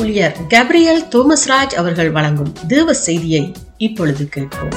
ஊழியர் கேப்ரியல் தோமஸ்ராஜ் அவர்கள் வழங்கும் தேவ செய்தியை இப்பொழுது கேட்போம்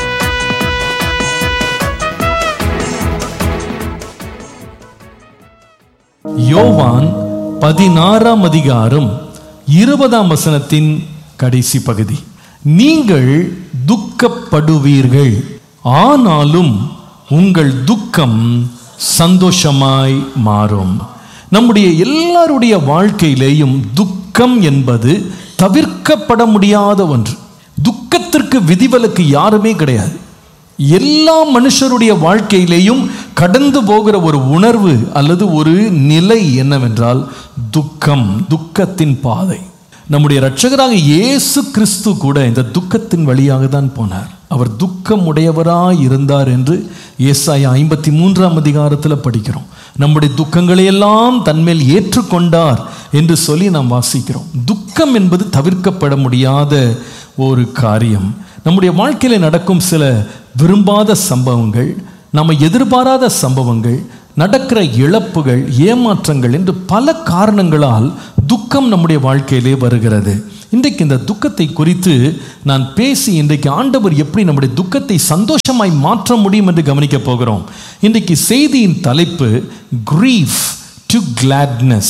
யோவான் பதினாறாம் அதிகாரம் இருபதாம் வசனத்தின் கடைசி பகுதி நீங்கள் துக்கப்படுவீர்கள் ஆனாலும் உங்கள் துக்கம் சந்தோஷமாய் மாறும் நம்முடைய எல்லாருடைய வாழ்க்கையிலேயும் துக்கம் என்பது தவிர்க்கப்பட முடியாத ஒன்று துக்கத்திற்கு விதிவிலக்கு யாருமே கிடையாது எல்லா மனுஷருடைய வாழ்க்கையிலேயும் கடந்து போகிற ஒரு உணர்வு அல்லது ஒரு நிலை என்னவென்றால் துக்கம் துக்கத்தின் பாதை நம்முடைய இரட்சகராக இயேசு கிறிஸ்து கூட இந்த துக்கத்தின் வழியாக தான் போனார் அவர் துக்கம் உடையவராய் இருந்தார் என்று ஏசாயா ஐம்பத்தி மூன்றாம் அதிகாரத்தில் படிக்கிறோம் நம்முடைய துக்கங்களை எல்லாம் தன்மேல் ஏற்றுக்கொண்டார் என்று சொல்லி நாம் வாசிக்கிறோம் துக்கம் என்பது தவிர்க்கப்பட முடியாத ஒரு காரியம் நம்முடைய வாழ்க்கையில் நடக்கும் சில விரும்பாத சம்பவங்கள் நம்ம எதிர்பாராத சம்பவங்கள் நடக்கிற இழப்புகள் ஏமாற்றங்கள் என்று பல காரணங்களால் துக்கம் நம்முடைய வாழ்க்கையிலே வருகிறது இன்றைக்கு இந்த துக்கத்தை குறித்து நான் பேசி இன்றைக்கு ஆண்டவர் எப்படி நம்முடைய துக்கத்தை சந்தோஷமாய் மாற்ற முடியும் என்று கவனிக்க போகிறோம் இன்றைக்கு செய்தியின் தலைப்பு கிரீஃப் டு கிளாட்னஸ்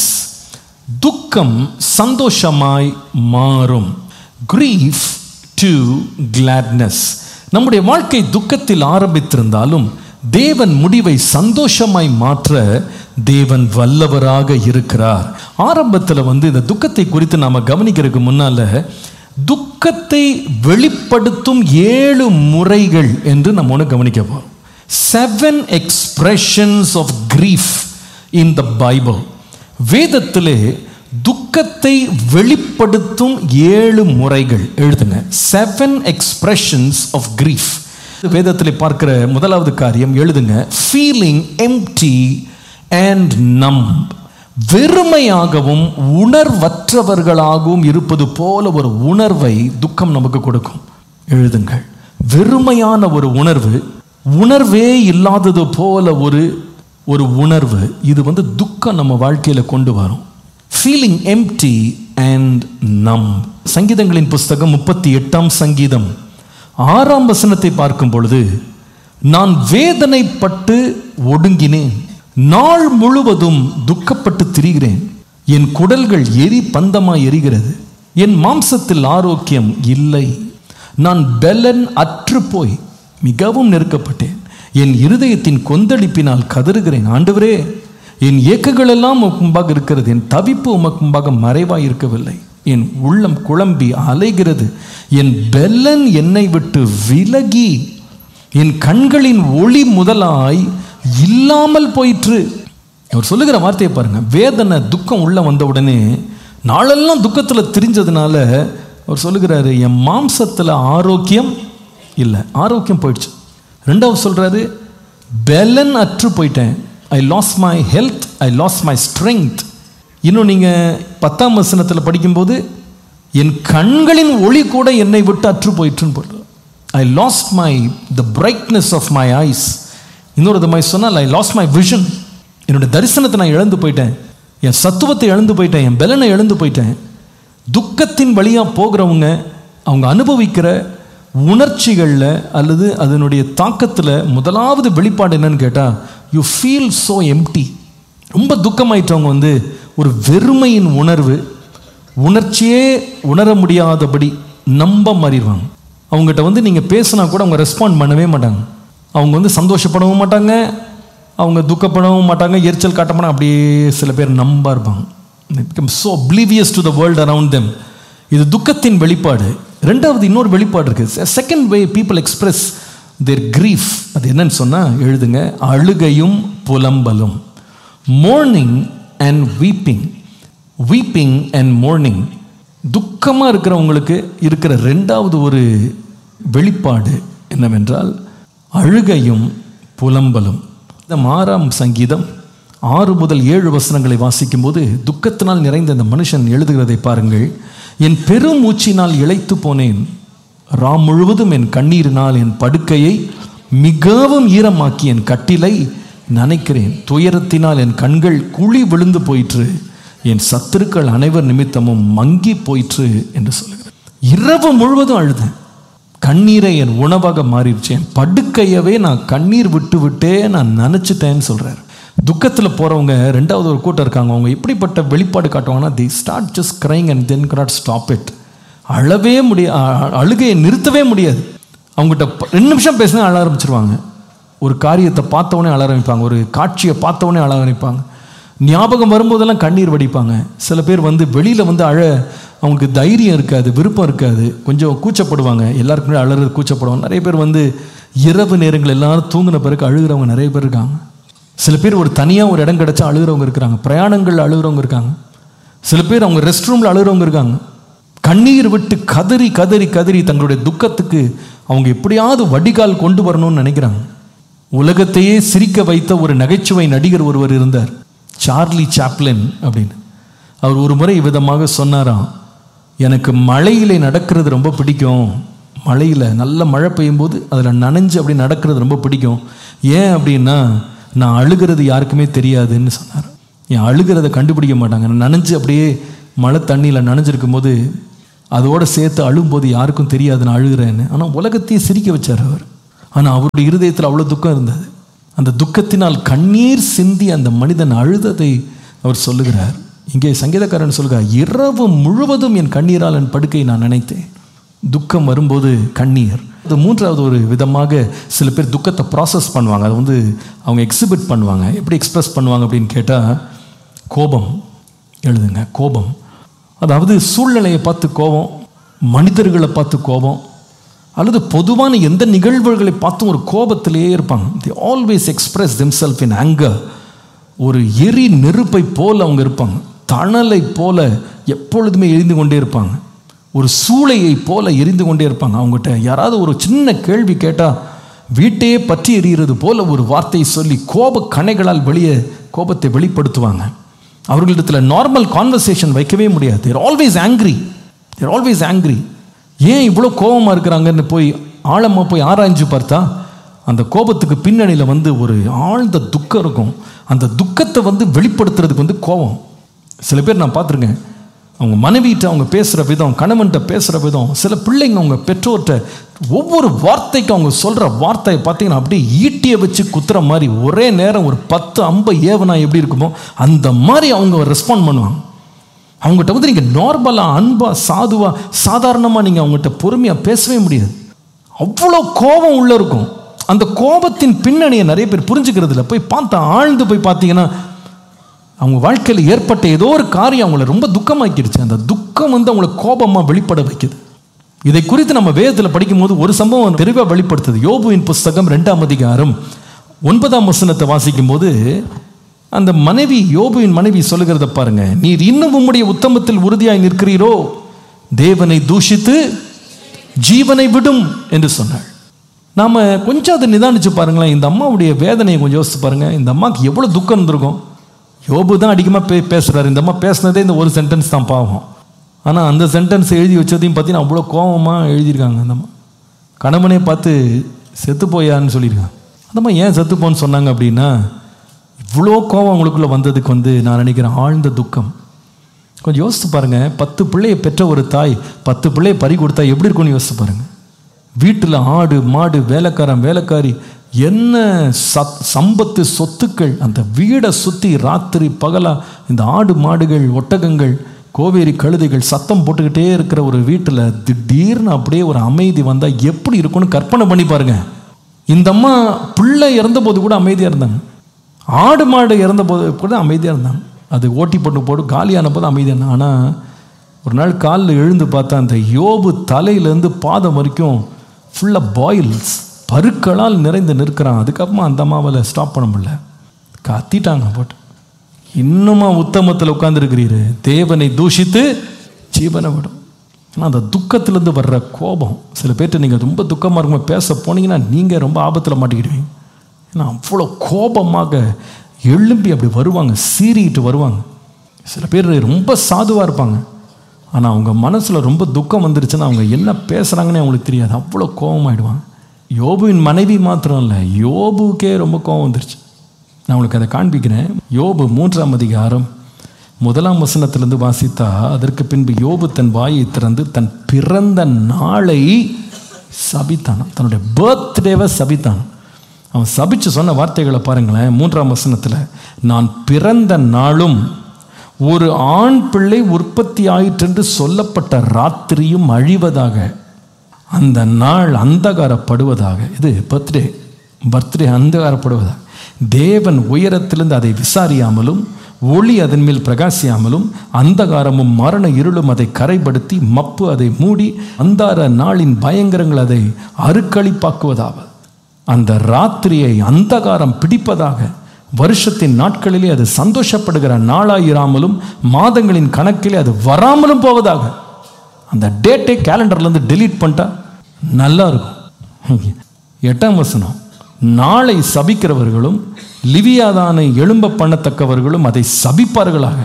துக்கம் சந்தோஷமாய் மாறும் கிரீஃப் டு கிளாட்னஸ் நம்முடைய வாழ்க்கை துக்கத்தில் ஆரம்பித்திருந்தாலும் தேவன் முடிவை சந்தோஷமாய் மாற்ற தேவன் வல்லவராக இருக்கிறார் ஆரம்பத்தில் வந்து இந்த துக்கத்தை குறித்து நாம் கவனிக்கிறதுக்கு முன்னால துக்கத்தை வெளிப்படுத்தும் ஏழு முறைகள் என்று நம்ம ஒன்று கவனிக்க போகிறோம் seven expressions of grief in the Bible வேதத்திலே துக்கத்தை வெளிப்படுத்தும் ஏழு முறைகள் எழுதுங்க செவன் எக்ஸ்பிரஷன்ஸ் ஆஃப் கிரீஃப் வேதத்தில் பார்க்கிற முதலாவது காரியம் எழுதுங்க ஃபீலிங் எம்டி அண்ட் நம்ப் வெறுமையாகவும் உணர்வற்றவர்களாகவும் இருப்பது போல ஒரு உணர்வை துக்கம் நமக்கு கொடுக்கும் எழுதுங்கள் வெறுமையான ஒரு உணர்வு உணர்வே இல்லாதது போல ஒரு ஒரு உணர்வு இது வந்து துக்கம் நம்ம வாழ்க்கையில கொண்டு வரும் ஃபீலிங் எம்டி அண்ட் நம் சங்கீதங்களின் புஸ்தகம் முப்பத்தி எட்டாம் சங்கீதம் ஆறாம் வசனத்தை பார்க்கும் பொழுது நான் வேதனைப்பட்டு ஒடுங்கினேன் நாள் முழுவதும் துக்கப்பட்டு திரிகிறேன் என் குடல்கள் எரி பந்தமாய் எரிகிறது என் மாம்சத்தில் ஆரோக்கியம் இல்லை நான் பெலன் அற்று போய் மிகவும் நெருக்கப்பட்டேன் என் இருதயத்தின் கொந்தளிப்பினால் கதறுகிறேன் ஆண்டவரே என் இயக்கங்கள் எல்லாம் உமக்கு முன்பாக இருக்கிறது என் தவிப்பு உமக்கு முன்பாக மறைவாய் இருக்கவில்லை என் உள்ளம் குழம்பி அலைகிறது என் பெல்லன் என்னை விட்டு விலகி என் கண்களின் ஒளி முதலாய் இல்லாமல் போயிற்று அவர் சொல்லுகிற வார்த்தையை பாருங்க வேதனை துக்கம் உள்ள வந்த உடனே நாளெல்லாம் துக்கத்தில் திரிஞ்சதுனால அவர் சொல்லுகிறாரு என் மாம்சத்தில் ஆரோக்கியம் இல்லை ஆரோக்கியம் போயிடுச்சு ரெண்டாவது சொல்றாரு பெலன் அற்று போயிட்டேன் I lose my health I lose my strength இன்னும் நீங்கள் பத்தாம் வசனத்தில் படிக்கும்போது என் கண்களின் ஒளி கூட என்னை விட்டு அற்று போயிட்டுன்னு போட்டு I lost my the brightness of my eyes இன்னொரு விதமாய் சொன்னால் ஐ லாஸ்ட் மை விஷன் என்னோட தரிசனத்தை நான் இழந்து போயிட்டேன் என் சத்துவத்தை இழந்து போயிட்டேன் என் பலனை இழந்து போயிட்டேன் துக்கத்தின் வழியாக போகிறவங்க அவங்க அனுபவிக்கிற உணர்ச்சிகளில் அல்லது அதனுடைய தாக்கத்தில் முதலாவது வெளிப்பாடு என்னன்னு கேட்டால் யூ ஃபீல் ஸோ எம்டி ரொம்ப துக்கமாயிட்டவங்க வந்து ஒரு வெறுமையின் உணர்வு உணர்ச்சியே உணர முடியாதபடி நம்ப மாறிடுவாங்க அவங்ககிட்ட வந்து நீங்கள் பேசினா கூட அவங்க ரெஸ்பாண்ட் பண்ணவே மாட்டாங்க அவங்க வந்து சந்தோஷப்படவும் மாட்டாங்க அவங்க துக்கப்படவும் மாட்டாங்க எரிச்சல் காட்ட மாட்டாங்க அப்படியே சில பேர் நம்ப இருப்பாங்க become so oblivious to the world around them இது துக்கத்தின் வெளிப்பாடு ரெண்டாவது இன்னொரு வெளிப்பாடு இருக்குது second way people express their grief அது என்னன்னு சொன்னால் எழுதுங்க அழுகையும் புலம்பலும் mourning and weeping weeping and mourning துக்கமாக இருக்கிறவங்களுக்கு இருக்கிற ரெண்டாவது ஒரு வெளிப்பாடு என்னவென்றால் அழுகையும் புலம்பலும் இந்த ஆறாம் சங்கீதம் ஆறு முதல் ஏழு வசனங்களை வாசிக்கும்போது துக்கத்தினால் நிறைந்த இந்த மனுஷன் எழுதுகிறதை பாருங்கள் என் பெரும் மூச்சினால் இழைத்து போனேன் ராம் முழுவதும் என் கண்ணீரினால் என் படுக்கையை மிகவும் ஈரமாக்கி என் கட்டிலை நனைக்கிறேன் துயரத்தினால் என் கண்கள் குழி விழுந்து போயிற்று என் சத்துருக்கள் அனைவர் நிமித்தமும் மங்கி போயிற்று என்று சொல்லுகிறேன் இரவு முழுவதும் அழுதேன் கண்ணீரை என் உணவாக மாறிடுச்சு என் படுக்கையவே நான் கண்ணீர் விட்டு விட்டே நான் நினச்சிட்டேன்னு சொல்கிறார் துக்கத்தில் போகிறவங்க ரெண்டாவது ஒரு கூட்டம் இருக்காங்க அவங்க எப்படிப்பட்ட வெளிப்பாடு காட்டுவாங்கன்னா they start just crying and then cannot stop it அழவே முடிய அ- அழுகையை நிறுத்தவே முடியாது அவங்ககிட்ட ப- ரெண்டு நிமிஷம் பேசினா அழ ஆரம்பிச்சிருவாங்க ஒரு காரியத்தை பார்த்த உடனே அழ ஆரம்பிப்பாங்க ஒரு காட்சியை பார்த்த உடனே அழ ஆரம்பிப்பாங்க ஞாபகம் வரும்போதெல்லாம் கண்ணீர் வடிப்பாங்க சில பேர் வந்து வெளியில் வந்து அழ அவங்களுக்கு தைரியம் இருக்காது விருப்பம் இருக்காது கொஞ்சம் கூச்சப்படுவாங்க எல்லாருக்குமே அழறது கூச்சப்படுவாங்க நிறைய பேர் வந்து இரவு நேரங்கள் எல்லாரும் தூங்கின பிறகு அழுகிறவங்க நிறைய பேர் இருக்காங்க சில பேர் ஒரு தனியாக ஒரு இடம் கிடச்சா அழுகிறவங்க இருக்கிறாங்க பிரயாணங்கள் அழுகிறவங்க இருக்காங்க சில பேர் அவங்க ரெஸ்ட் ரூமில் அழுகிறவங்க இருக்காங்க கண்ணீர் விட்டு கதறி கதறி கதறி தங்களுடைய துக்கத்துக்கு அவங்க எப்படியாவது வடிகால் கொண்டு வரணும்னு நினைக்கிறாங்க உலகத்தையே சிரிக்க வைத்த ஒரு நகைச்சுவை நடிகர் ஒருவர் இருந்தார் சார்லி சாப்ளின் அப்படின்னு அவர் ஒரு முறை விதமாக சொன்னாராம் எனக்கு மழையிலே நடக்கிறது ரொம்ப பிடிக்கும் மழையில் நல்ல மழை பெய்யும் போது அதில் நனைஞ்சு அப்படி நடக்கிறது ரொம்ப பிடிக்கும் ஏன் அப்படின்னா நான் அழுகிறது யாருக்குமே தெரியாதுன்னு சொன்னார் என் அழுகிறத கண்டுபிடிக்க மாட்டாங்க நான் நனைஞ்சு அப்படியே மழை தண்ணியில் நனைஞ்சிருக்கும் போது அதோட சேர்த்து அழும்போது யாருக்கும் தெரியாது நான் அழுகிறேன்னு ஆனால் உலகத்தையே சிரிக்க வச்சார் அவர் ஆனால் அவருடைய இருதயத்தில் அவ்வளோ துக்கம் இருந்தது அந்த துக்கத்தினால் கண்ணீர் சிந்தி அந்த மனிதன் அழுததை அவர் சொல்லுகிறார் இங்கே சங்கீதக்காரன் சொல்கிறார் இரவு முழுவதும் என் கண்ணீரால் என் படுக்கை நான் நினைத்தேன் துக்கம் வரும்போது கண்ணீர் அது மூன்றாவது ஒரு விதமாக சில பேர் துக்கத்தை ப்ராசஸ் பண்ணுவாங்க அதை வந்து அவங்க எக்ஸிபிட் பண்ணுவாங்க எப்படி எக்ஸ்பிரஸ் பண்ணுவாங்க அப்படின்னு கேட்டால் கோபம் எழுதுங்க கோபம் அதாவது சூழ்நிலையை பார்த்து கோபம் மனிதர்களை பார்த்து கோபம் அல்லது பொதுவான எந்த நிகழ்வுகளை பார்த்தும் ஒரு கோபத்திலேயே இருப்பாங்க they always express themselves in anger ஒரு எரி நெருப்பை போல அவங்க இருப்பாங்க தணலை போல எப்பொழுதுமே எரிந்து கொண்டே இருப்பாங்க ஒரு சூளையை போல எரிந்து கொண்டே இருப்பாங்க அவங்ககிட்ட யாராவது ஒரு சின்ன கேள்வி கேட்டால் வீட்டையே பற்றி எரிகிறது போல ஒரு வார்த்தையை சொல்லி கோப கணைகளால் வெளியே கோபத்தை வெளிப்படுத்துவாங்க அவர்களிடத்தில் நார்மல் கான்வர்சேஷன் வைக்கவே முடியாது they're always angry they're always angry ஏன் இவ்வளோ கோபமாக இருக்கிறாங்கன்னு போய் ஆழமாக போய் ஆராய்ஞ்சு பார்த்தா அந்த கோபத்துக்கு பின்னணியில் வந்து ஒரு ஆழ்ந்த துக்கம் இருக்கும் அந்த துக்கத்தை வந்து வெளிப்படுத்துறதுக்கு வந்து கோபம் சில பேர் நான் பார்த்துருக்கேன் அவங்க மனைவிட்ட அவங்க பேசுகிற விதம் கணவன்கிட்ட பேசுகிற விதம் சில பிள்ளைங்க அவங்க பெற்றோர்கிட்ட ஒவ்வொரு வார்த்தைக்கும் அவங்க சொல்கிற வார்த்தையை பார்த்தீங்கன்னா அப்படியே ஈட்டியை வச்சு குத்துற மாதிரி ஒரே நேரம் ஒரு பத்து அம்பை ஏவனா எப்படி இருக்குமோ அந்த மாதிரி அவங்க ரெஸ்பாண்ட் பண்ணுவாங்க அவங்ககிட்ட வந்து நீங்கள் நார்மலாக அன்பாக சாதுவாக சாதாரணமாக நீங்கள் அவங்ககிட்ட பொறுமையாக பேசவே முடியாது அவ்வளோ கோபம் உள்ள இருக்கும் அந்த கோபத்தின் பின்னணியை நிறைய பேர் புரிஞ்சுக்கிறது இல்லை போய் பார்த்தா ஆழ்ந்து போய் பார்த்தீங்கன்னா அவங்க வாழ்க்கையில் ஏற்பட்ட ஏதோ ஒரு காரியம் அவங்கள ரொம்ப துக்கமாக்கிடுச்சு அந்த துக்கம் வந்து அவங்கள கோபமாக வெளிப்பட வைக்குது இதை குறித்து நம்ம வேதத்தில் படிக்கும்போது ஒரு சம்பவம் தெளிவாக வெளிப்படுத்துது யோபுவின் புஸ்தகம் ரெண்டாம் அதிகாரம் ஒன்பதாம் வசனத்தை வாசிக்கும் போது அந்த மனைவி யோபுவின் மனைவி சொல்லுகிறத பாருங்க நீர் இன்னும் உம்முடைய உத்தமத்தில் உறுதியாய் நிற்கிறீரோ தேவனை தூஷித்து ஜீவனை விடும் என்று சொன்னாள் நாம கொஞ்சம் அதை நிதானிச்சு பாருங்களேன் இந்த அம்மாவுடைய வேதனையை கொஞ்சம் யோசிச்சு பாருங்க இந்த அம்மாவுக்கு எவ்வளோ துக்கம் இருந்திருக்கும் யோபு தான் அதிகமாக பே பேசுகிறாரு இந்த அம்மா பேசுனதே இந்த ஒரு சென்டென்ஸ் தான் பாவம் ஆனால் அந்த சென்டென்ஸ் எழுதி வச்சதையும் பார்த்தீங்கன்னா அவ்வளோ கோபமாக எழுதியிருக்காங்க அந்த அம்மா கணவனே பார்த்து செத்து போயான்னு சொல்லியிருக்காங்க அந்த அம்மா ஏன் செத்து போன்னு சொன்னாங்க அப்படின்னா இவ்வளோ கோபம் அவங்களுக்குள்ள வந்ததுக்கு வந்து நான் நினைக்கிறேன் ஆழ்ந்த துக்கம் கொஞ்சம் யோசித்து பாருங்க பத்து பிள்ளையை பெற்ற ஒரு தாய் பத்து பிள்ளையை பறி கொடுத்தா எப்படி இருக்கும்னு யோசித்து பாருங்க வீட்டில் ஆடு மாடு வேலைக்காரன் வேலைக்காரி என்ன சத் சம்பத்து சொத்துக்கள் அந்த வீடை சுற்றி ராத்திரி பகலா இந்த ஆடு மாடுகள் ஒட்டகங்கள் கோவேரி கழுதைகள் சத்தம் போட்டுக்கிட்டே இருக்கிற ஒரு வீட்டில் திடீர்னு அப்படியே ஒரு அமைதி வந்தால் எப்படி இருக்கும்னு கற்பனை பண்ணி பாருங்க இந்த அம்மா பிள்ளை இறந்தபோது கூட அமைதியாக இருந்தாங்க ஆடு மாடு இறந்த போது கூட அமைதியாக இருந்தாங்க அது ஓட்டி போட்டு போட்டு காலியான போது அமைதியாக இருந்தாங்க ஆனால் ஒரு நாள் காலில் எழுந்து பார்த்தா அந்த யோபு தலையிலேருந்து பாதம் வரைக்கும் ஃபுல்லாக பாயில்ஸ் பருக்களால் நிறைந்து நிற்கிறான் அதுக்கப்புறமா அந்த அம்மாவில் ஸ்டாப் பண்ண முடியல கத்திட்டாங்க போட்டு இன்னுமா உத்தமத்தில் உட்காந்துருக்கிறீரு தேவனை தூஷித்து ஜீவனை விடும் ஆனால் அந்த துக்கத்திலேருந்து வர்ற கோபம் சில பேர்ட்ட நீங்கள் ரொம்ப துக்கமாக இருக்கும்போது பேச போனீங்கன்னா நீங்கள் ரொம்ப ஆபத்தில் மாட்டிக்கிடுவீங்க ஏன்னா அவ்வளோ கோபமாக எழும்பி அப்படி வருவாங்க சீறிட்டு வருவாங்க சில பேர் ரொம்ப சாதுவாக இருப்பாங்க ஆனால் அவங்க மனசில் ரொம்ப துக்கம் வந்துருச்சுன்னா அவங்க என்ன பேசுகிறாங்கன்னே அவங்களுக்கு தெரியாது அவ்வளோ கோபமாயிடுவாங்க யோபுவின் மனைவி மாத்திரம் இல்லை யோபுக்கே ரொம்ப கோபம் வந்துருச்சு நான் உங்களுக்கு அதை காண்பிக்கிறேன் யோபு மூன்றாம் அதிகாரம் முதலாம் வசனத்திலிருந்து வாசித்தா அதற்கு பின்பு யோபு தன் வாயை திறந்து தன் பிறந்த நாளை சபித்தானாம் தன்னுடைய பர்த்டேவை சபித்தானாம் அவன் சபிச்சு சொன்ன வார்த்தைகளை பாருங்களேன் மூன்றாம் வசனத்தில் நான் பிறந்த நாளும் ஒரு ஆண் பிள்ளை உற்பத்தி ஆயிற்றென்று சொல்லப்பட்ட ராத்திரியும் அழிவதாக அந்த நாள் அந்தகாரப்படுவதாக இது பர்த்டே பர்த்டே அந்தகாரப்படுவதாக தேவன் உயரத்திலிருந்து அதை விசாரியாமலும் ஒளி அதன் மேல் பிரகாசியாமலும் அந்தகாரமும் மரண இருளும் அதை கரைப்படுத்தி மப்பு அதை மூடி அந்தார நாளின் பயங்கரங்கள் அதை அருக்களிப்பாக்குவதாக அந்த ராத்திரியை அந்தகாரம் பிடிப்பதாக வருஷத்தின் நாட்களிலே அது சந்தோஷப்படுகிற நாளாயிராமலும் மாதங்களின் கணக்கிலே அது வராமலும் போவதாக அந்த டேட்டை கேலண்டர்லேருந்து டெலீட் பண்ணிட்டா நல்லா இருக்கும் எட்டாம் வசனம் நாளை சபிக்கிறவர்களும் லிவியாதானை எழும்ப பண்ணத்தக்கவர்களும் அதை சபிப்பார்களாக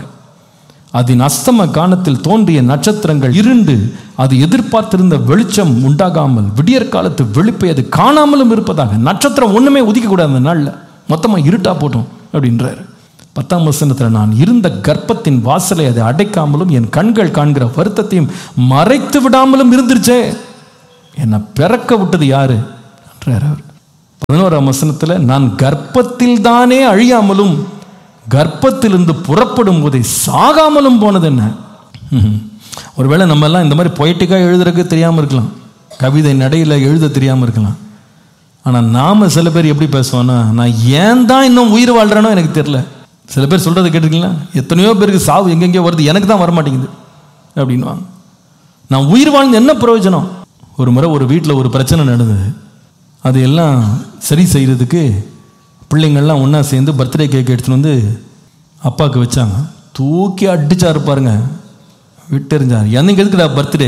அதன் அஸ்தம காலத்தில் தோன்றிய நட்சத்திரங்கள் இருண்டு அது எதிர்பார்த்திருந்த வெளிச்சம் உண்டாகாமல் விடியற் காலத்து வெளிப்பை அது காணாமலும் இருப்பதாக நட்சத்திரம் ஒன்றுமே உதிக்கக்கூடாது அந்த நாளில் மொத்தமாக இருட்டா போட்டோம் அப்படின்றாரு பத்தாம் வசனத்தில் நான் இருந்த கர்ப்பத்தின் வாசலை அதை அடைக்காமலும் என் கண்கள் காண்கிற வருத்தத்தையும் மறைத்து விடாமலும் இருந்துருச்சே என்னை பிறக்க விட்டது யாரு என்றார் அவர் பதினோராம் வசனத்தில் நான் கர்ப்பத்தில் தானே அழியாமலும் கர்ப்பத்திலிருந்து புறப்படும் போதை சாகாமலும் போனது என்ன ம்ஹும். ஒருவேளை நம்ம எல்லாம் இந்த மாதிரி பொயட்டிக்காக எழுதுறதுக்கு தெரியாமல் இருக்கலாம் கவிதை நடையில் எழுத தெரியாமல் இருக்கலாம் ஆனால் நாம் சில பேர் எப்படி பேசுவோன்னா நான் ஏன் தான் இன்னும் உயிர் வாழ்கிறேனோ எனக்கு தெரில சில பேர் சொல்கிறத கேட்டிருக்கீங்களா எத்தனையோ பேருக்கு சாவு எங்கெங்கேயோ வருது எனக்கு தான் வரமாட்டேங்குது அப்படின்வாங்க நான் உயிர் வாழ்ந்து என்ன பிரயோஜனம் ஒரு முறை ஒரு வீட்டில் ஒரு பிரச்சனை நடந்தது அது எல்லாம் சரி செய்கிறதுக்கு பிள்ளைங்கள்லாம் ஒன்றா சேர்ந்து பர்த்டே கேக் எடுத்துகிட்டு வந்து அப்பாவுக்கு வச்சாங்க தூக்கி அடிச்சாரு பாருங்க விட்டெறிஞ்சார் என்னைக்கு எதுக்குடா பர்த்டே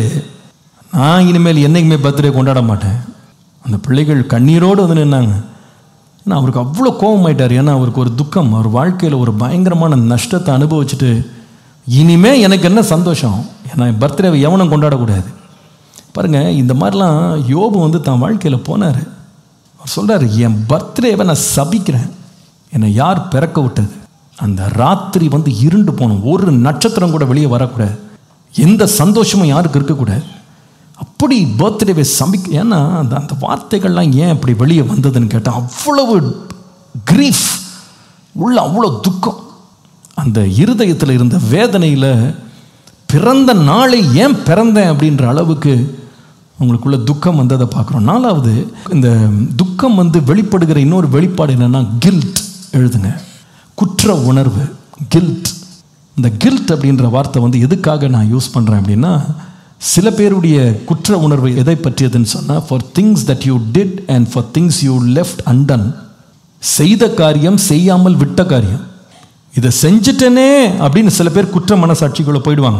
நான் இனிமேல் என்னைக்குமே பர்த்டே கொண்டாட மாட்டேன் அந்த பிள்ளைகள் கண்ணீரோடு வந்து நின்னாங்க ஏன்னா அவருக்கு அவ்வளோ கோபமாயிட்டார் ஏன்னா அவருக்கு ஒரு துக்கம் அவர் வாழ்க்கையில் ஒரு பயங்கரமான நஷ்டத்தை அனுபவிச்சுட்டு இனிமே எனக்கு என்ன சந்தோஷம் ஏன்னா என் பர்த்டேவை எவனும் கொண்டாடக்கூடாது பாருங்க இந்த மாதிரிலாம் யோபு வந்து தான் வாழ்க்கையில் போனார் அவர் சொல்கிறாரு என் பர்த்டேவை நான் சபிக்கிறேன் என்னை யார் பிறக்க விட்டது அந்த ராத்திரி வந்து இருண்டு போகணும் ஒரு நட்சத்திரம் கூட வெளியே வரக்கூடாது எந்த சந்தோஷமும் யாருக்கு இருக்கக்கூடாது அப்படி பர்த்டேவை சபிக்க ஏன்னா அந்த அந்த வார்த்தைகள்லாம் ஏன் அப்படி வெளியே வந்ததுன்னு கேட்டால் அவ்வளவு கிரீஃப் உள்ள அவ்வளோ துக்கம் அந்த இருதயத்தில் இருந்த வேதனையில் பிறந்த நாளை ஏன் பிறந்தேன் அப்படின்ற அளவுக்கு உங்களுக்குள்ள துக்கம் வந்ததை பார்க்குறோம் நாலாவது இந்த துக்கம் வந்து வெளிப்படுகிற இன்னொரு வெளிப்பாடு என்னென்னா கில்ட் எழுதுங்க குற்ற உணர்வு கில்ட் இந்த கில்ட் அப்படின்ற வார்த்தை வந்து எதுக்காக நான் யூஸ் பண்ணுறேன் அப்படின்னா சில பேருடைய குற்ற உணர்வு எதை பற்றியதுன்னு சொன்னால் for things that you did and for things you left undone செய்த காரியம் செய்யாமல் விட்ட காரியம் இதை செஞ்சுட்டேனே அப்படின்னு சில பேர் குற்ற மனசாட்சிக்குள்ளே போயிடுவாங்க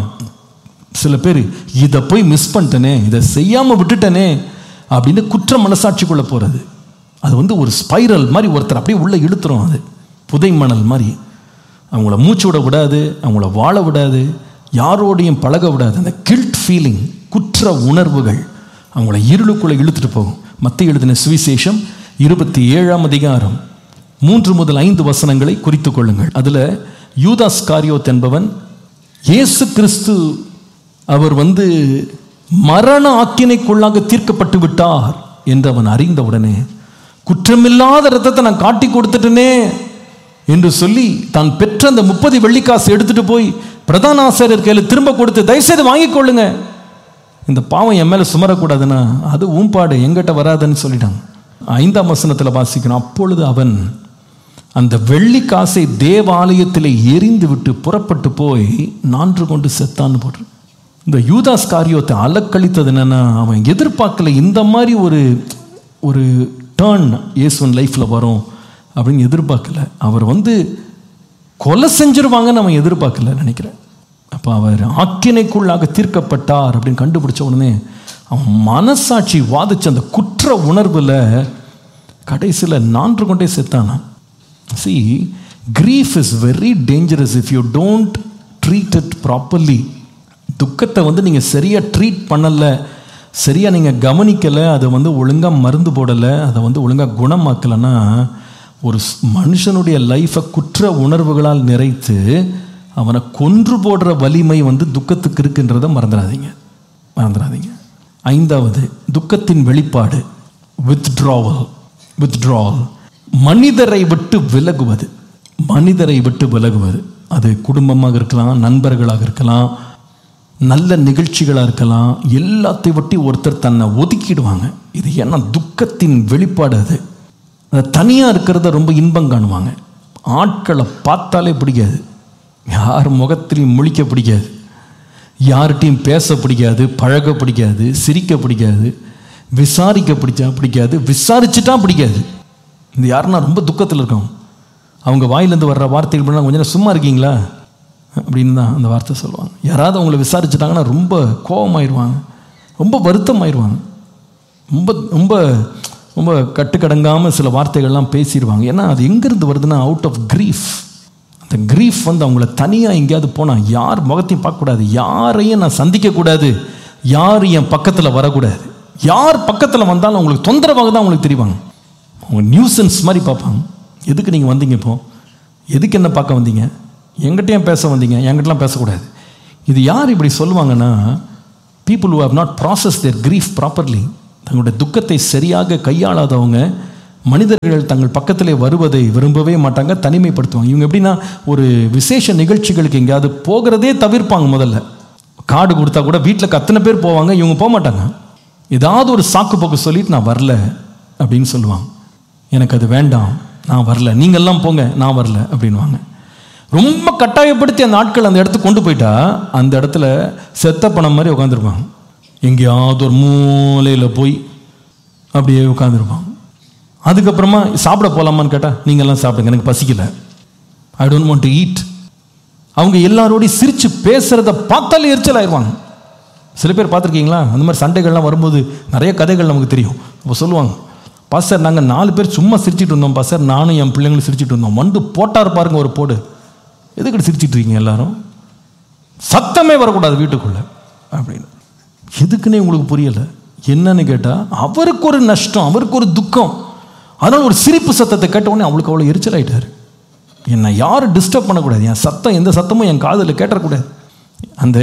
சில பேர் இதை போய் மிஸ் பண்ணிட்டேனே இதை செய்யாமல் விட்டுட்டேனே அப்படின்னு குற்ற மனசாட்சிக்குள்ளே போகிறது அது வந்து ஒரு ஸ்பைரல் மாதிரி ஒருத்தர் அப்படியே உள்ளே இழுத்துரும் அது புதை மணல் மாதிரி அவங்கள மூச்சு விட விடாது அவங்கள வாழ விடாது யாரோடையும் பழக விடாது அந்த கில்ட் ஃபீலிங் குற்ற உணர்வுகள் அவங்கள இருளுக்குள்ளே இழுத்துட்டு போகும் மத்திய எழுதின சுவிசேஷம் இருபத்தி ஏழாம் அதிகாரம் மூன்று முதல் ஐந்து வசனங்களை குறித்துக் கொள்ளுங்கள் அதில் யூதாஸ் காரியோத் என்பவன் இயேசு கிறிஸ்து அவர் வந்து மரண ஆக்கினைக்குள்ளாக தீர்க்கப்பட்டு விட்டார் என்று அவன் அறிந்தவுடனே குற்றமில்லாத ரத்தத்தை நான் காட்டி கொடுத்துட்டேனே என்று சொல்லி தான் பெற்ற அந்த முப்பது வெள்ளிக்காசு எடுத்துட்டு போய் பிரதான ஆசிரியர் கையில் திரும்ப கொடுத்து தயவுசெய்து வாங்கிக் கொள்ளுங்க இந்த பாவம் என் மேலே சுமரக்கூடாதுன்னா அது ஊம்பாடு எங்கிட்ட வராதுன்னு சொல்லிட்டாங்க ஐந்தாம் வசனத்தில் வாசிக்கணும் அப்பொழுது அவன் அந்த வெள்ளி காசை தேவாலயத்தில் எரிந்து விட்டு புறப்பட்டு போய் நான்று கொண்டு செத்தான்னு போடுறான் இந்த யூதாஸ் காரியத்தை அலக்கழித்தது என்னன்னா அவன் எதிர்பார்க்கல இந்த மாதிரி ஒரு ஒரு டேர்ன் இயேசுவன் லைஃப்பில் வரும் அப்படின்னு எதிர்பார்க்கல அவர் வந்து கொலை செஞ்சிருவாங்கன்னு அவன் எதிர்பார்க்கல நினைக்கிறேன் அப்போ அவர் ஆக்கினைக்குள்ளாக தீர்க்கப்பட்டார் அப்படின்னு கண்டுபிடிச்ச உடனே அவன் மனசாட்சி வாதிச்ச அந்த குற்ற உணர்வில் கடைசியில் நான்று கொண்டே செத்தானான் see grief is very dangerous if you don't treat it properly துக்கத்தை வந்து நீங்கள் சரியாக ட்ரீட் பண்ணலை சரியாக நீங்கள் கவனிக்கலை அதை வந்து ஒழுங்காக மருந்து போடலை அதை வந்து ஒழுங்காக குணமாக்கலைன்னா ஒரு ஸ்- மனுஷனுடைய லைஃப்பை குற்ற உணர்வுகளால் நிறைத்து அவனை கொன்று போடுற வலிமை வந்து துக்கத்துக்கு இருக்குன்றதை மறந்துடாதீங்க மறந்துடாதீங்க ஐந்தாவது துக்கத்தின் வெளிப்பாடு withdrawal withdrawal மனிதரை விட்டு விலகுவது மனிதரை விட்டு விலகுவது அது குடும்பமாக இருக்கலாம் நண்பர்களாக இருக்கலாம் நல்ல நிகழ்ச்சிகளாக இருக்கலாம் எல்லாத்தையும் விட்டு ஒருத்தர் தன்னை ஒதுக்கிடுவாங்க இது ஏன்னா துக்கத்தின் வெளிப்பாடு அது அந்த தனியாக இருக்கிறத ரொம்ப இன்பம் காணுவாங்க ஆட்களை பார்த்தாலே பிடிக்காது யார் முகத்திலையும் முழிக்க பிடிக்காது யார்கிட்டையும் பேச பிடிக்காது பழக பிடிக்காது சிரிக்க பிடிக்காது விசாரிக்க பிடிச்சா பிடிக்காது விசாரிச்சுட்டா பிடிக்காது இது யாருன்னா ரொம்ப துக்கத்தில் இருக்காங்க அவங்க வாயிலேருந்து வர்ற வார்த்தைகள் பண்ணால் கொஞ்சம் நேரம் சும்மா இருக்கீங்களா அப்படின்னு தான் அந்த வார்த்தை சொல்லுவாங்க யாராவது அவங்கள விசாரிச்சுட்டாங்கன்னா ரொம்ப கோபமாயிருவாங்க ரொம்ப வருத்தமாயிருவாங்க ரொம்ப ரொம்ப ரொம்ப கட்டுக்கடங்காமல் சில வார்த்தைகள்லாம் பேசிடுவாங்க ஏன்னா அது எங்கேருந்து வருதுன்னா அவுட் ஆஃப் கிரீஃப் அந்த கிரீஃப் வந்து அவங்கள தனியாக எங்கேயாவது போனால் யார் முகத்தையும் பார்க்கக்கூடாது யாரையும் நான் சந்திக்கக்கூடாது யார் என் பக்கத்தில் வரக்கூடாது யார் பக்கத்தில் வந்தாலும் அவங்களுக்கு தொந்தரவாக தான் அவங்களுக்கு தெரிவாங்க அவங்க நியூசன்ஸ் மாதிரி பார்ப்பாங்க எதுக்கு நீங்கள் வந்தீங்க இப்போ எதுக்கு என்ன பார்க்க வந்தீங்க எங்கிட்டையும் பேச வந்தீங்க என்கிட்டலாம் பேசக்கூடாது இது யார் இப்படி சொல்லுவாங்கன்னா people who have not processed their grief properly தங்களுடைய துக்கத்தை சரியாக கையாளாதவங்க மனிதர்கள் தங்கள் பக்கத்திலே வருவதை விரும்பவே மாட்டாங்க தனிமைப்படுத்துவாங்க இவங்க எப்படின்னா ஒரு விசேஷ நிகழ்ச்சிகளுக்கு எங்கேயாவது போகிறதே தவிர்ப்பாங்க முதல்ல கார்டு கொடுத்தா கூட வீட்டில் கத்தனை பேர் போவாங்க இவங்க போக மாட்டாங்க ஏதாவது ஒரு சாக்கு போக்கு சொல்லிட்டு நான் வரல அப்படின்னு சொல்லுவாங்க எனக்கு அது வேண்டாம் நான் வரல நீங்கள்லாம் போங்க நான் வரல அப்படின்வாங்க ரொம்ப கட்டாயப்படுத்தி அந்த ஆட்கள் அந்த இடத்துக்கு கொண்டு போயிட்டா அந்த இடத்துல செத்த பணம் மாதிரி உட்காந்துருப்பாங்க எங்கேயாவது ஒரு மூலையில் போய் அப்படியே உட்காந்துருப்பாங்க அதுக்கப்புறமா சாப்பிட போகலாமான்னு கேட்டால் நீங்கள்லாம் சாப்பிடுங்க எனக்கு பசிக்கல I don't want to eat அவங்க எல்லாரோடையும் சிரித்து பேசுகிறத பார்த்தாலே எரிச்சல் ஆயிடுவாங்க சில பேர் பார்த்துருக்கீங்களா அந்த மாதிரி சண்டைகள்லாம் வரும்போது நிறைய கதைகள் நமக்கு தெரியும் அப்போ சொல்லுவாங்க பாஸ்டர் நாங்கள் நாலு பேர் சும்மா சிரிச்சிட்டு இருந்தோம் பாஸ்டர் நானும் என் பிள்ளைங்களும் சிரிச்சிட்டு இருந்தோம் வந்து போட்டார் பாருங்க ஒரு போடு எதுக்கு சிரிச்சிட்டு இருக்கீங்க எல்லாரும் சத்தமே வரக்கூடாது வீட்டுக்குள்ள அப்படின்னு எதுக்குன்னே உங்களுக்கு புரியலை என்னன்னு கேட்டால் அவருக்கு ஒரு நஷ்டம் அவருக்கு ஒரு துக்கம் அதனால ஒரு சிரிப்பு சத்தத்தை கேட்ட உடனே அவளுக்கு அவ்வளோ எரிச்சல் ஆயிட்டாரு என்னை யாரும் டிஸ்டர்ப் பண்ணக்கூடாது என் சத்தம் எந்த சத்தமும் என் காதில் கேட்டக்கூடாது அந்த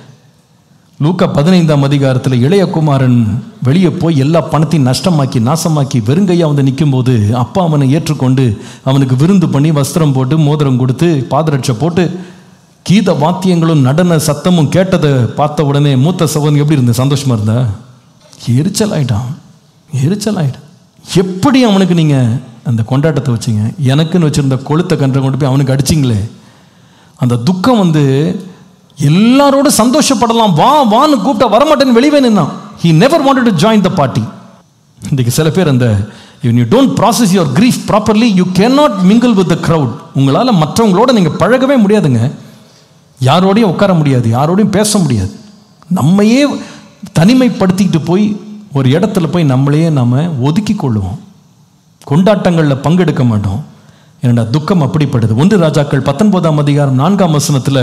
லூக்கா பதினைந்தாம் அதிகாரத்தில் இளையகுமாரன் வெளியே போய் எல்லா பணத்தையும் நஷ்டமாக்கி நாசமாக்கி வெறுங்கையா வந்து நிற்கும்போது அப்பா அவனை ஏற்றுக்கொண்டு அவனுக்கு விருந்து பண்ணி வஸ்திரம் போட்டு மோதிரம் கொடுத்து பாதரட்சை போட்டு கீத வாத்தியங்களும் நடன சத்தமும் கேட்டதை பார்த்த உடனே மூத்த சகோதரன் எப்படி இருந்த சந்தோஷமா இருந்தா எரிச்சல் ஆயிட்டான் எரிச்சல் ஆயிட்டான் எப்படி அவனுக்கு நீங்கள் அந்த கொண்டாட்டத்தை வச்சீங்க எனக்குன்னு வச்சுருந்த கொளுத்த கன்றை கொண்டு போய் அவனுக்கு அடிச்சிங்களே அந்த துக்கம் வந்து எல்லாரோட சந்தோஷப்படலாம் வா வான்னு கூப்பிட்டா வரமாட்டேன்னு வெளியே நின்னான் he never wanted to join the party இன்றைக்கு சில பேர் அந்த you don't process your grief properly you can not mingle with the crowd உங்களால் மற்றவங்களோட நீங்கள் பழகவே முடியாதுங்க யாரோடையும் உட்கார முடியாது யாரோடையும் பேச முடியாது நம்மையே தனிமைப்படுத்திக்கிட்டு போய் ஒரு இடத்துல போய் நம்மளையே நம்ம ஒதுக்கி கொள்ளுவோம் கொண்டாட்டங்களில் பங்கெடுக்க மாட்டோம் என்னடா துக்கம் அப்படிப்படுது ஒன்று ராஜாக்கள் பத்தொன்பதாம் அதிகாரம் நான்காம் வசனத்தில்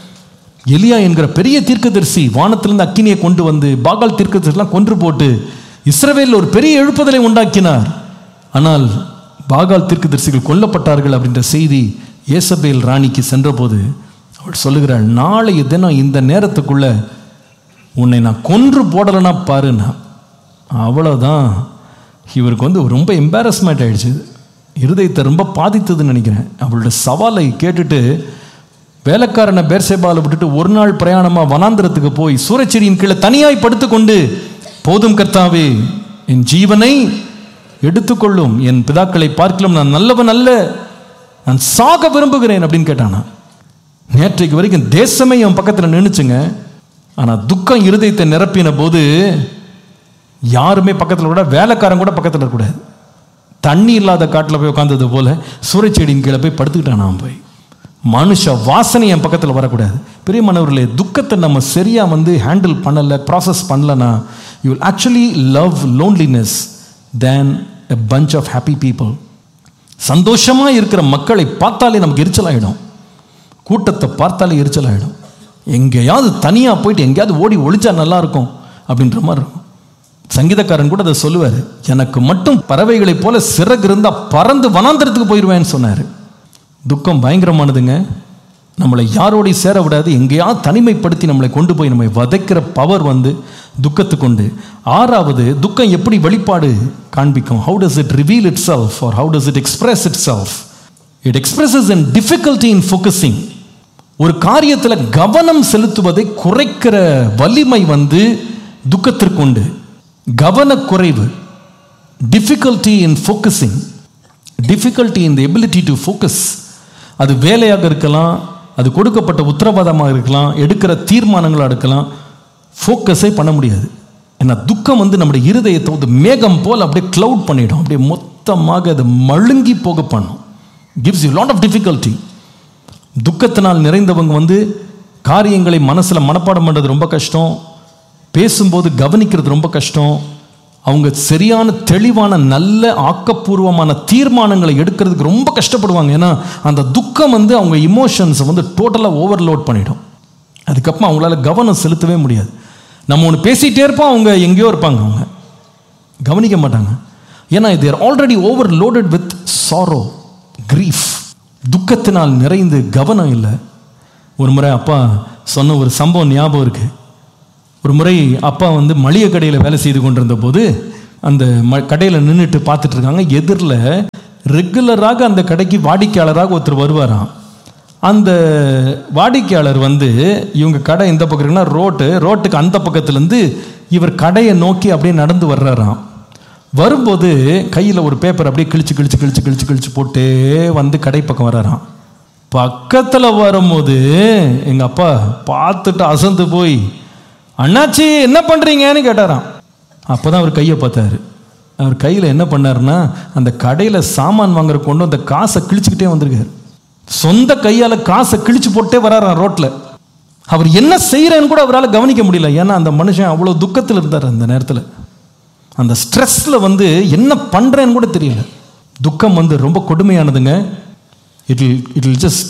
எலியா என்கிற பெரிய தீர்க்கதரிசி வானத்திலிருந்து அக்கினியை கொண்டு வந்து பாகால் தீர்க்கதரிசிலாம் கொன்று போட்டு இஸ்ரவேலில் ஒரு பெரிய எழுப்புதலை உண்டாக்கினார் ஆனால் பாகால் தீர்க்கதரிசிகள் கொல்லப்பட்டார்கள் அப்படின்ற செய்தி ஏசபேல் ராணிக்கு சென்றபோது அவள் சொல்லுகிறாள் நாளைய தினம் இந்த நேரத்துக்குள்ள உன்னை நான் கொன்று போடலைன்னா பாருன்னா அவ்வளோதான் இவருக்கு வந்து ரொம்ப எம்பாரஸ்மெண்ட் ஆயிடுச்சு இருதயத்தை ரொம்ப பாதித்ததுன்னு நினைக்கிறேன் அவளோட சவாலை கேட்டுட்டு வேலைக்காரனை பேர்சேபாவில் விட்டுட்டு ஒரு நாள் பிரயாணமாக வனாந்திரத்துக்கு போய் சூரச்செடியின் கீழே தனியாய் படுத்துக்கொண்டு போதும் கர்த்தாவே என் ஜீவனை எடுத்துக்கொள்ளும் என் பிதாக்களை பார்க்கலாம் நான் நல்லவன் அல்ல நான் சாக விரும்புகிறேன் அப்படின்னு கேட்டானா நேற்றைக்கு வரைக்கும் தேசமே என் பக்கத்தில் நின்றுச்சுங்க ஆனால் துக்கம் இருதயத்தை நிரப்பின போது யாருமே பக்கத்தில் கூட வேலைக்காரன் கூட பக்கத்தில் இருக்கக்கூடாது தண்ணி இல்லாத காட்டில் போய் உட்காந்தது போல சூறைச்செடியின் கீழே போய் படுத்துக்கிட்டான் நான் போய் மனுஷ வாசனை என் பக்கத்தில் வரக்கூடாது பெரிய மனவர்களே துக்கத்தை நம்ம சரியாக வந்து ஹேண்டில் பண்ணலை ப்ராசஸ் பண்ணலன்னா you will actually love loneliness than a bunch of happy people சந்தோஷமாக இருக்கிற மக்களை பார்த்தாலே நமக்கு எரிச்சல் ஆகிடும் கூட்டத்தை பார்த்தாலே எரிச்சல் ஆகிடும் எங்கேயாவது தனியாக போயிட்டு எங்கேயாவது ஓடி ஒளிச்சா நல்லா இருக்கும் அப்படின்ற மாதிரி இருக்கும் சங்கீதக்காரன் கூட அதை சொல்லுவார் எனக்கு மட்டும் பறவைகளைப் போல சிறகு இருந்தால் பறந்து வனாந்திரத்துக்கு போயிடுவேன்னு சொன்னார் துக்கம் பயங்கரமானதுங்க நம்மளை யாரோடையும் சேர விடாது எங்கேயாவது தனிமைப்படுத்தி நம்மளை கொண்டு போய் நம்மை வதைக்கிற பவர் வந்து துக்கத்துக்கு உண்டு ஆறாவது துக்கம் எப்படி வெளிப்பாடு காண்பிக்கும் how does it reveal itself or how does it express itself it expresses in difficulty in focusing ஒரு காரியத்தில் கவனம் செலுத்துவதை குறைக்கிற வலிமை வந்து துக்கத்திற்கு உண்டு கவனக்குறைவு difficulty in focusing difficulty in the ability to focus அது வேலையாக இருக்கலாம் அது கொடுக்கப்பட்ட உத்தரவாதமாக இருக்கலாம் எடுக்கிற தீர்மானங்களாக இருக்கலாம் ஃபோக்கஸே பண்ண முடியாது ஏன்னா துக்கம் வந்து நம்முடைய இருதயத்தை வந்து மேகம் போல் அப்படியே க்ளவுட் பண்ணிடும் அப்படியே மொத்தமாக அது மழுங்கி போக பண்ணும் gives you lot of difficulty துக்கத்தினால் நிறைந்தவங்க வந்து காரியங்களை மனசில் மனப்பாடம் பண்ணுறது ரொம்ப கஷ்டம் பேசும்போது கவனிக்கிறது ரொம்ப கஷ்டம் அவங்க சரியான தெளிவான நல்ல ஆக்கப்பூர்வமான தீர்மானங்களை எடுக்கிறதுக்கு ரொம்ப கஷ்டப்படுவாங்க ஏன்னா அந்த துக்கம் வந்து அவங்க இமோஷன்ஸை வந்து டோட்டலாக ஓவர்லோட் பண்ணிடும் அதுக்கப்புறம் அவங்களால கவனம் செலுத்தவே முடியாது நம்ம ஒன்று பேசிகிட்டே இருப்போம் அவங்க எங்கேயோ இருப்பாங்க அவங்க கவனிக்க மாட்டாங்க ஏன்னா இது already overloaded with sorrow grief துக்கத்தினால் நிறைந்து கவனம் இல்லை ஒரு முறை அப்பா சொன்ன ஒரு சம்பவம் ஞாபகம் இருக்குது ஒரு முறை அப்பா வந்து மளிகை கடையில் வேலை செய்து கொண்டிருந்த போது அந்த ம கடையில் நின்றுட்டு பார்த்துட்டு இருக்காங்க எதிரில் ரெகுலராக அந்த கடைக்கு வாடிக்கையாளராக ஒருத்தர் வருவாராம் அந்த வாடிக்கையாளர் வந்து இவங்க கடை இந்த பக்கம் இருக்குன்னா ரோட்டு ரோட்டுக்கு அந்த பக்கத்துலேருந்து இவர் கடையை நோக்கி அப்படியே நடந்து வர்றாராம் வரும்போது கையில் ஒரு பேப்பர் அப்படியே கிழிச்சு கிழிச்சு கிழிச்சு கிழிச்சு கிழிச்சு போட்டே வந்து கடை பக்கம் வர்றாராம் பக்கத்தில் வரும்போது எங்கள் அப்பா பார்த்துட்டு அசந்து போய் அண்ணாச்சி என்ன பண்ணுறீங்கன்னு கேட்டாராம் அப்போ தான் அவர் கையை பார்த்தாரு அவர் கையில் என்ன பண்ணாருன்னா அந்த கடையில் சாமான் வாங்குற கொண்டு அந்த காசை கிழிச்சுக்கிட்டே வந்திருக்காரு சொந்த கையால் காசை கிழிச்சு போட்டே வராராம் ரோட்டில் அவர் என்ன செய்கிறேன்னு கூட அவரால் கவனிக்க முடியல ஏன்னா அந்த மனுஷன் அவ்வளோ துக்கத்தில் இருந்தார் அந்த நேரத்தில் அந்த ஸ்ட்ரெஸ்ஸில் வந்து என்ன பண்ணுறேன்னு கூட தெரியல துக்கம் வந்து ரொம்ப கொடுமையானதுங்க it it will just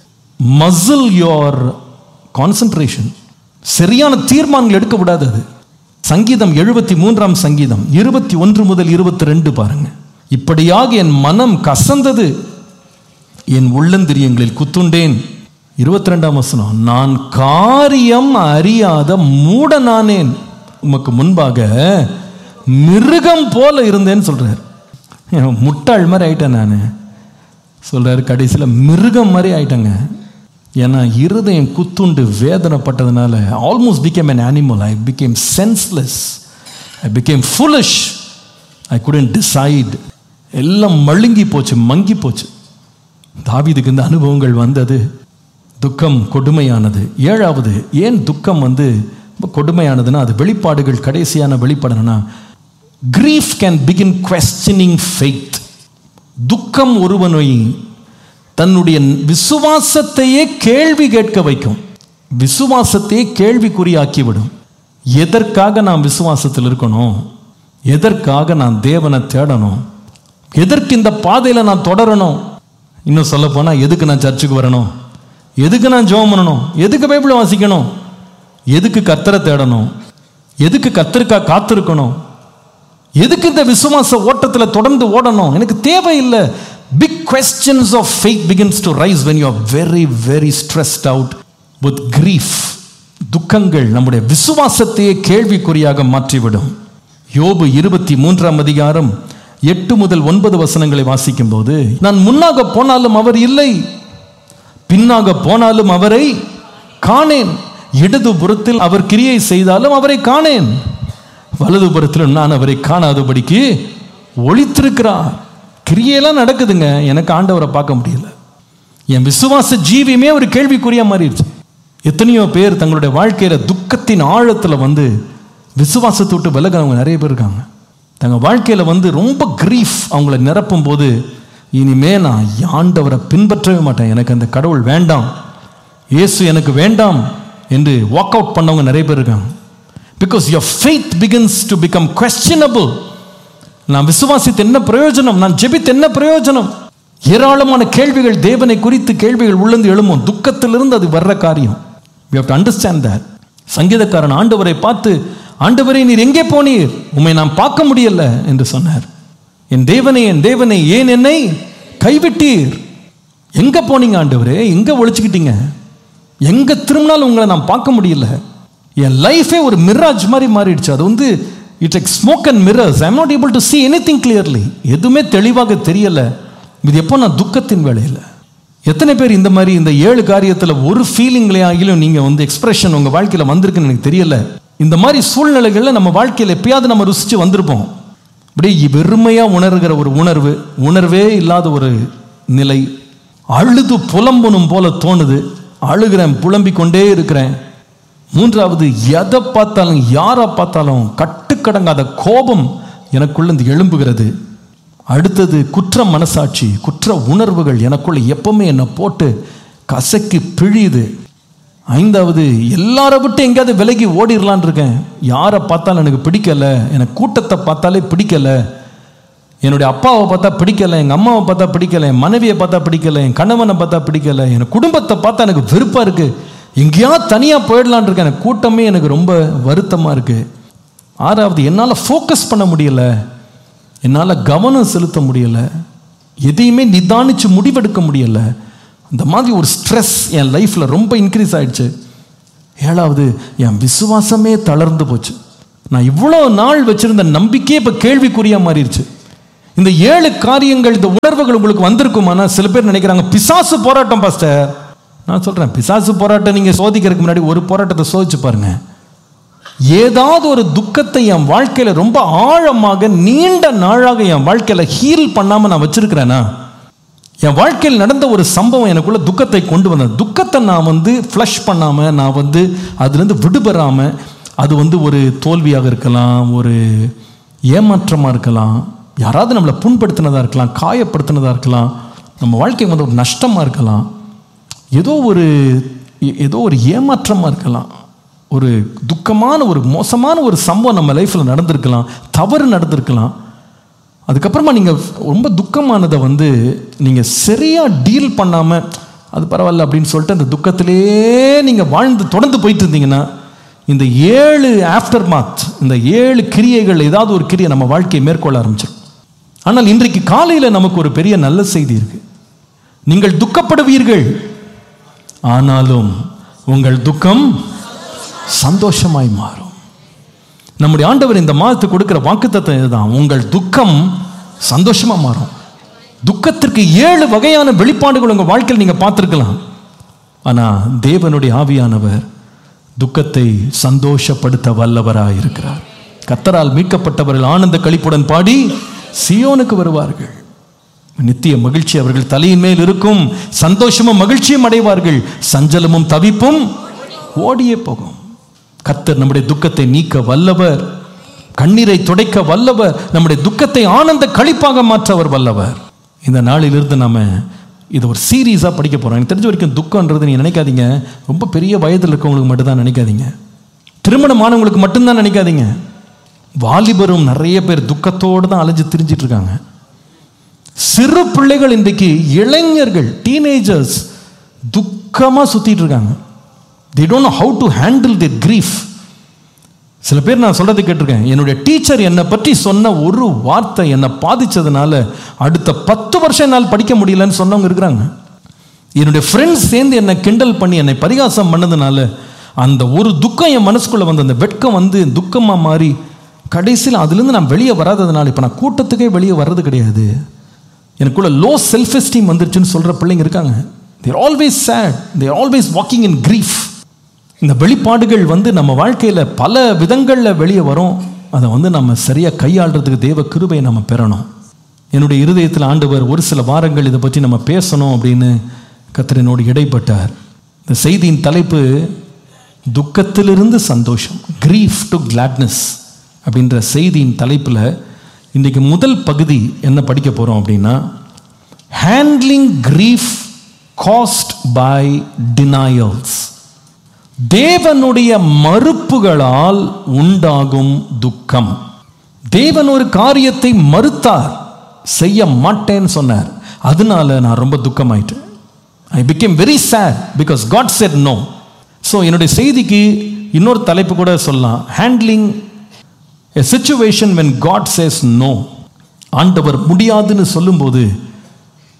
muzzle your concentration சரியான தீர்மானங்கள் எடுக்க விடாது அது சங்கீதம் எழுபத்தி மூன்றாம் சங்கீதம் இருபத்தி ஒன்று முதல் இருபத்தி ரெண்டு பாருங்க இப்படியாக என் மனம் கசந்தது என் உள்ளந்திரியங்களில் குத்துண்டேன் இருபத்தி ரெண்டாம் வசனம் நான் காரியம் அறியாத மூடனானேன் உமக்கு முன்பாக மிருகம் போல இருந்தேன்னு சொல்றார் முட்டாள் மாதிரி ஆயிட்டேன் நான் சொல்றாரு கடைசியில் மிருகம் மாதிரி ஆயிட்டேங்க ஏன்னா இருதயம் குத்துண்டு வேதனைப்பட்டதுனால almost became an animal I became senseless I became foolish I couldn't decide எல்லாம் மழுங்கி போச்சு மங்கி போச்சு தாவீதுக்கு இந்த அனுபவங்கள் வந்தது துக்கம் கொடுமையானது ஏழாவது ஏன் துக்கம் வந்து ரொம்ப கொடுமையானதுன்னா அது வெளிப்பாடுகள் கடைசியான வெளிப்பாடுனா grief can begin questioning faith துக்கம் ஒருவனை தன்னுடைய விசுவாசத்தையே கேள்வி கேட்க வைக்கும் விசுவாசத்தையே கேள்விக்குறியாக்கிவிடும் எதற்காக நான் விசுவாசத்தில் இருக்கணும் எதற்காக நான் தேவனை தேடணும் எதற்கு இந்த பாதையில் நான் தொடரணும் இன்னும் சொல்ல போனால் எதுக்கு நான் சர்ச்சுக்கு வரணும் எதுக்கு நான் ஜெபம் பண்ணணும் எதுக்கு பைபிளை வாசிக்கணும் எதுக்கு கத்தரை தேடணும் எதுக்கு கத்தருக்கா காத்திருக்கணும் எதுக்கு இந்த விசுவாச ஓட்டத்தில் தொடர்ந்து ஓடணும் எனக்கு தேவையில்லை big questions of faith begins to rise when you are very very stressed out with grief துக்கங்கள் நம்முடைய விசுவாசத்தையே கேள்விக்குறியாக மாற்றிவிடும் யோபு இருபத்தி மூன்றாம் அதிகாரம் எட்டு முதல் ஒன்பது வசனங்களை வாசிக்கும் போது நான் முன்னாக போனாலும் அவர் இல்லை பின்னாக போனாலும் அவரை காணேன் இடது புறத்தில் அவர் கிரியை செய்தாலும் அவரை காணேன் வலது புறத்தில் நான் அவரை காணாதபடிக்கு ஒளித்திருக்கிறார் கிரியெல்லாம் நடக்குதுங்க எனக்கு ஆண்டவரை பார்க்க முடியல என் விசுவாச ஜீவியமே ஒரு கேள்விக்குறியா மாறிடுச்சு எத்தனையோ பேர் தங்களுடைய வாழ்க்கையில துக்கத்தின் ஆழத்தில் வந்து விசுவாசத்தை விட்டு விலகிறவங்க நிறைய பேர் இருக்காங்க தங்கள் வாழ்க்கையில் வந்து ரொம்ப கிரீஃப் அவங்கள நிரப்பும் போது இனிமே நான் ஆண்டவரை பின்பற்றவே மாட்டேன் எனக்கு அந்த கடவுள் வேண்டாம் இயேசு எனக்கு வேண்டாம் என்று வாக் அவுட் பண்ணவங்க நிறைய பேர் இருக்காங்க because your faith begins to become questionable நான் விசுவாசித்து என்ன பிரயோஜனம் நான் ஜெபித்து என்ன பிரயோஜனம் ஏராளமான கேள்விகள் தேவனை குறித்து கேள்விகள் உள்ளந்து எழும்பும் துக்கத்திலிருந்து அது வர்ற காரியம் we have to understand that சங்கீதக்காரன் ஆண்டவரை பார்த்து ஆண்டவரை நீர் எங்கே போனீர் உம்மை நான் பார்க்க முடியல என்று சொன்னார் என் தேவனை என் தேவனை ஏன் என்னை கைவிட்டீர் எங்க போனீங்க ஆண்டவரே எங்க ஒழிச்சுக்கிட்டீங்க எங்க திரும்பினாலும் உங்களை நான் பார்க்க முடியல என் லைஃபே ஒரு மிராஜ் மாதிரி மாறிடுச்சு அது வந்து இட் எக் smoke and mirrors I'm not able to see anything clearly எதுவுமே தெளிவாக தெரியல இது எப்போ நான் துக்கத்தின் வேலையில் எத்தனை பேர் இந்த மாதிரி இந்த ஏழு காரியத்தில் ஒரு ஃபீலிங்லையாகிலும் நீங்கள் வந்து எக்ஸ்பிரஷன் உங்கள் வாழ்க்கையில் வந்திருக்குன்னு எனக்கு தெரியல இந்த மாதிரி சூழ்நிலைகளில் நம்ம வாழ்க்கையில் எப்பயாவது நம்ம ருசிச்சு வந்திருப்போம் அப்படியே வெறுமையாக உணர்கிற ஒரு உணர்வு உணர்வே இல்லாத ஒரு நிலை அழுது புலம்பணும் போல தோணுது அழுகிறேன் புலம்பிக் கொண்டே இருக்கிறேன் மூன்றாவது எதை பார்த்தாலும் யாரை பார்த்தாலும் கட்டுக்கடங்காத கோபம் எனக்குள்ள இருந்து எழும்புகிறது அடுத்தது குற்ற மனசாட்சி குற்ற உணர்வுகள் எனக்குள்ள எப்பவுமே என்னை போட்டு கசக்கி பிழியுது ஐந்தாவது எல்லாரை விட்டு எங்கேயாவது விலகி ஓடிடலான் இருக்கேன் யாரை பார்த்தாலும் எனக்கு பிடிக்கல எனக்கு கூட்டத்தை பார்த்தாலே பிடிக்கல என்னுடைய அப்பாவை பார்த்தா பிடிக்கல எங்கள் அம்மாவை பார்த்தா பிடிக்கல என் மனைவியை பார்த்தா பிடிக்கல என் கணவனை பார்த்தா பிடிக்கல என் குடும்பத்தை பார்த்தா எனக்கு வெறுப்பாக இருக்குது எங்கேயாவது தனியாக போயிடலான் இருக்கேன் எனக்கு கூட்டமே எனக்கு ரொம்ப வருத்தமாக இருக்குது ஆறாவது என்னால் ஃபோக்கஸ் பண்ண முடியல என்னால் கவனம் செலுத்த முடியல எதையுமே நிதானிச்சு முடிவெடுக்க முடியல இந்த மாதிரி ஒரு ஸ்ட்ரெஸ் என் லைஃப்பில் ரொம்ப இன்க்ரீஸ் ஆயிடுச்சு ஏழாவது என் விசுவாசமே தளர்ந்து போச்சு நான் இவ்வளோ நாள் வச்சிருந்த நம்பிக்கையே இப்போ கேள்விக்குறியா மாறிடுச்சு இந்த ஏழு காரியங்கள் இந்த உணர்வுகள் உங்களுக்கு வந்திருக்குமானா சில பேர் நினைக்கிறாங்க பிசாசு போராட்டம் பாஸ்டர் நான் சொல்கிறேன் பிசாசு போராட்டம் நீங்கள் சோதிக்கிறதுக்கு முன்னாடி ஒரு போராட்டத்தை சோதிச்சு பாருங்க ஏதாவது ஒரு துக்கத்தை என் வாழ்க்கையில் ரொம்ப ஆழமாக நீண்ட நாளாக என் வாழ்க்கையில் ஹீல் பண்ணாமல் நான் வச்சிருக்கிறேனா என் வாழ்க்கையில் நடந்த ஒரு சம்பவம் எனக்குள்ள துக்கத்தை கொண்டு வந்தது துக்கத்தை நான் வந்து ஃப்ளஷ் பண்ணாமல் நான் வந்து அதுலேருந்து விடுபெறாமல் அது வந்து ஒரு தோல்வியாக இருக்கலாம் ஒரு ஏமாற்றமாக இருக்கலாம் யாராவது நம்மளை புண்படுத்தினதாக இருக்கலாம் காயப்படுத்தினதாக இருக்கலாம் நம்ம வாழ்க்கை வந்து ஒரு நஷ்டமாக இருக்கலாம் ஏதோ ஒரு ஏதோ ஒரு ஏமாற்றமாக இருக்கலாம் ஒரு துக்கமான ஒரு மோசமான ஒரு சம்பவம் நம்ம லைஃப்பில் நடந்திருக்கலாம் தவறு நடந்திருக்கலாம் அதுக்கப்புறமா நீங்கள் ரொம்ப துக்கமானதை வந்து நீங்கள் சரியாக டீல் பண்ணாமல் அது பரவாயில்ல அப்படின்னு சொல்லிட்டு அந்த துக்கத்திலே நீங்கள் வாழ்ந்து தொடர்ந்து போயிட்டு இருந்தீங்கன்னா இந்த ஏழு ஆஃப்டர் மாத் இந்த ஏழு கிரியைகள் ஏதாவது ஒரு கிரியை நம்ம வாழ்க்கையை மேற்கொள்ள ஆரம்பிச்சிடும் ஆனால் இன்றைக்கு காலையில் நமக்கு ஒரு பெரிய நல்ல செய்தி இருக்கு நீங்கள் துக்கப்படுவீர்கள் ஆனாலும் உங்கள் துக்கம் சந்தோஷமாய் மாறும் நம்முடைய ஆண்டவர் இந்த மாதத்துக்கு கொடுக்கிற வாக்குத்தத்தம் இதுதான் உங்கள் துக்கம் சந்தோஷமா மாறும் துக்கத்திற்கு ஏழு வகையான வெளிப்பாடுகள் உங்க வாழ்க்கையில் நீங்க பார்த்துருக்கலாம் ஆனா தேவனுடைய ஆவியானவர் துக்கத்தை சந்தோஷப்படுத்த வல்லவராய் இருக்கிறார் கத்தரால் மீட்கப்பட்டவர்கள் ஆனந்த கழிப்புடன் பாடி சியோனுக்கு வருவார்கள் நித்திய மகிழ்ச்சி அவர்கள் தலையின் மேல் இருக்கும் சந்தோஷமும் மகிழ்ச்சியும் அடைவார்கள் சஞ்சலமும் தவிப்பும் ஓடியே போகும் கத்தர் நம்முடைய துக்கத்தை நீக்க வல்லவர் கண்ணீரை துடைக்க வல்லவர் நம்முடைய துக்கத்தை ஆனந்த கழிப்பாக மாற்ற அவர் வல்லவர் இந்த நாளிலிருந்து நாம இது ஒரு சீரீஸாக படிக்க போகிறோம் எனக்கு தெரிஞ்ச வரைக்கும் துக்கம்ன்றது நீங்கள் நினைக்காதீங்க ரொம்ப பெரிய வயதில் இருக்கவங்களுக்கு மட்டும்தான் நினைக்காதீங்க திருமணமானவங்களுக்கு மட்டும்தான் நினைக்காதீங்க வாலிபரும் நிறைய பேர் துக்கத்தோடு தான் அலைஞ்சு திரிஞ்சிட்டு இருக்காங்க சிறு பிள்ளைகள் இன்றைக்கு இளைஞர்கள் டீனேஜர்ஸ் துக்கமாக சுற்றிட்டு இருக்காங்க they don't know how to handle their grief சில பேர் நான் சொல்றது கேட்டிருக்கேன் என்னுடைய டீச்சர் என்னை பற்றி சொன்ன ஒரு வார்த்தை என்னை பாதிச்சதுனால அடுத்த பத்து வருஷம் என்னால் படிக்க முடியலன்னு சொன்னவங்க இருக்கிறாங்க என்னுடைய ஃப்ரெண்ட்ஸ் சேர்ந்து என்னை கிண்டல் பண்ணி என்னை பரிகாசம் பண்ணதுனால அந்த ஒரு துக்கம் என் மனசுக்குள்ள வந்து அந்த வெட்கம் வந்து துக்கமாக மாறி கடைசியில் அதுலேருந்து நான் வெளியே வராததுனால இப்போ நான் கூட்டத்துக்கே வெளியே வர்றது கிடையாது எனக்குள்ள லோ செல்ஃப் எஸ்டீம் வந்துருச்சுன்னு சொல்கிற பிள்ளைங்க இருக்காங்க they're always sad they're always walking in grief இந்த வெளிப்பாடுகள் வந்து நம்ம வாழ்க்கையில் பல விதங்களில் வெளியே வரும் அதை வந்து நம்ம சரியாக கையாளுறதுக்கு தேவ கிருபையை நம்ம பெறணும் என்னுடைய இருதயத்தில் ஆண்டவர் ஒரு சில வாரங்கள் இதை பற்றி நம்ம பேசணும் அப்படின்னு கத்திரனோடு இடைப்பட்டார் இந்த செய்தியின் தலைப்பு துக்கத்திலிருந்து சந்தோஷம் கிரீஃப் டு கிளாட்னஸ் அப்படின்ற செய்தியின் தலைப்பில் இன்றைக்கு முதல் பகுதி என்ன படிக்க போகிறோம் அப்படின்னா handling grief caused by denials தேவனுடைய மறுப்புகளால் உண்டாகும் துக்கம் தேவன் ஒரு காரியத்தை மறுத்தார் செய்ய மாட்டேன்னு சொன்னார் அதனால நான் ரொம்ப துக்கமாயிட்டேன் I became very sad because God said no so என்னுடைய செய்திக்கு இன்னொரு தலைப்பு கூட சொல்லலாம் handling a situation when God says no ஆண்டவர் முடியாதுன்னு சொல்லும்போது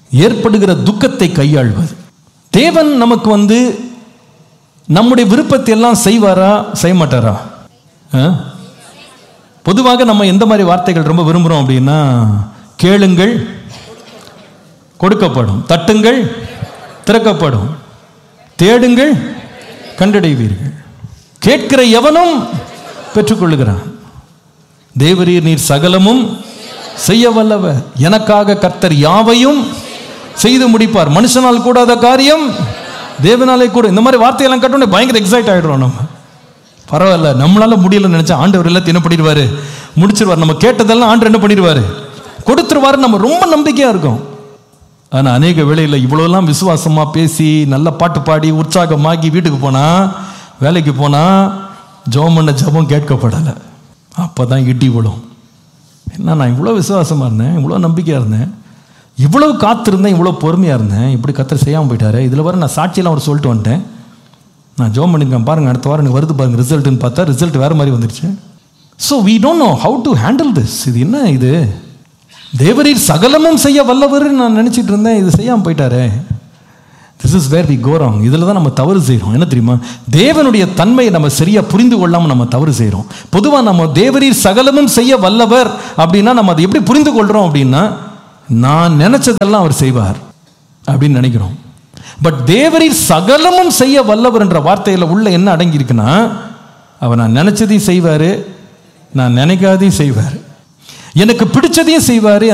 ஏற்படுகிற துக்கத்தை கையாள்வது தேவன் நமக்கு வந்து நம்முடைய விருப்பத்தை எல்லாம் செய்வாரா செய்ய மாட்டாரா ஆ? பொதுவாக நம்ம எந்த மாதிரி வார்த்தைகள் ரொம்ப விரும்புகிறோம் அப்படின்னா கேளுங்கள் கொடுக்கப்படும் தட்டுங்கள் திறக்கப்படும் தேடுங்கள் கண்டடைவீர்கள் கேட்கிற எவனும் பெற்றுக்கொள்ளுகிறான் தேவரீர் நீர் சகலமும் செய்ய வல்லவர் எனக்காக கர்த்தர் யாவையும் செய்து முடிப்பார் மனுஷனால் கூடாத காரியம் தேவனாலே கூட இந்த மாதிரி வார்த்தையெல்லாம் கட்டோன்னே பயங்கர எக்ஸைட் ஆயிடுறோம் நம்ம பரவாயில்ல நம்மளால முடியலன்னு நினைச்சா ஆண்டவர் எல்லாத்தையும் என்ன பண்ணிடுவாரு முடிச்சிருவார் நம்ம கேட்டதெல்லாம் ஆண்டவர் என்ன பண்ணிடுவாரு கொடுத்துருவாரு நம்ம ரொம்ப நம்பிக்கையா இருக்கோம் ஆனா அநேக வேளையில் இவ்வளோலாம் விசுவாசமா பேசி நல்ல பாட்டு பாடி உற்சாகமாகி வீட்டுக்கு போனா வேலைக்கு போனா ஜெபம் பண்ண ஜெபம் கேட்கப்படலை அப்பதான் இடி விழும் என்ன நான் இவ்வளோ விசுவாசமா இருந்தேன் இவ்வளோ நம்பிக்கையா இருந்தேன் இவ்வளவு காத்திருந்தேன் இவ்வளோ பொறுமையா இருந்தேன் இப்படி கத்தர் செய்யாமல் போயிட்டாரு இதில் வர நான் சாட்சியெல்லாம் அவர் சொல்லிட்டு வந்துட்டேன் நான் ஜோம் பண்ணியிருக்கேன் பாருங்க அடுத்த வாரம் எனக்கு வருது பாருங்க ரிசல்ட்னு பார்த்தா ரிசல்ட் வேற மாதிரி வந்துருச்சு so we don't know how to handle this இது என்ன இது தேவரீர் சகலமும் செய்ய வல்லவர் நான் நினச்சிட்டு இருந்தேன் இது செய்யாமல் போயிட்டாரே this is where we go wrong இதில் தான் நம்ம தவறு செய்கிறோம் என்ன தெரியுமா தேவனுடைய தன்மையை நம்ம சரியாக புரிந்து கொள்ளாமல் நம்ம தவறு செய்கிறோம் பொதுவாக நம்ம தேவரீர் சகலமும் செய்ய வல்லவர் அப்படின்னா நம்ம அதை எப்படி புரிந்து கொள்கிறோம் அப்படின்னா நான் நினைச்சதெல்லாம் அவர் செய்வார் அப்படின்னு நினைக்கிறோம் பட் தேவரீர் சகலமும் செய்ய வல்லவர் என்ற வார்த்தையில் உள்ள என்ன அடங்கி இருக்குன்னா அவர் நான் நினைச்சதையும் செய்வார் நான் நினைக்காதையும் செய்வார் எனக்கு பிடிச்சதையும் செய்வார்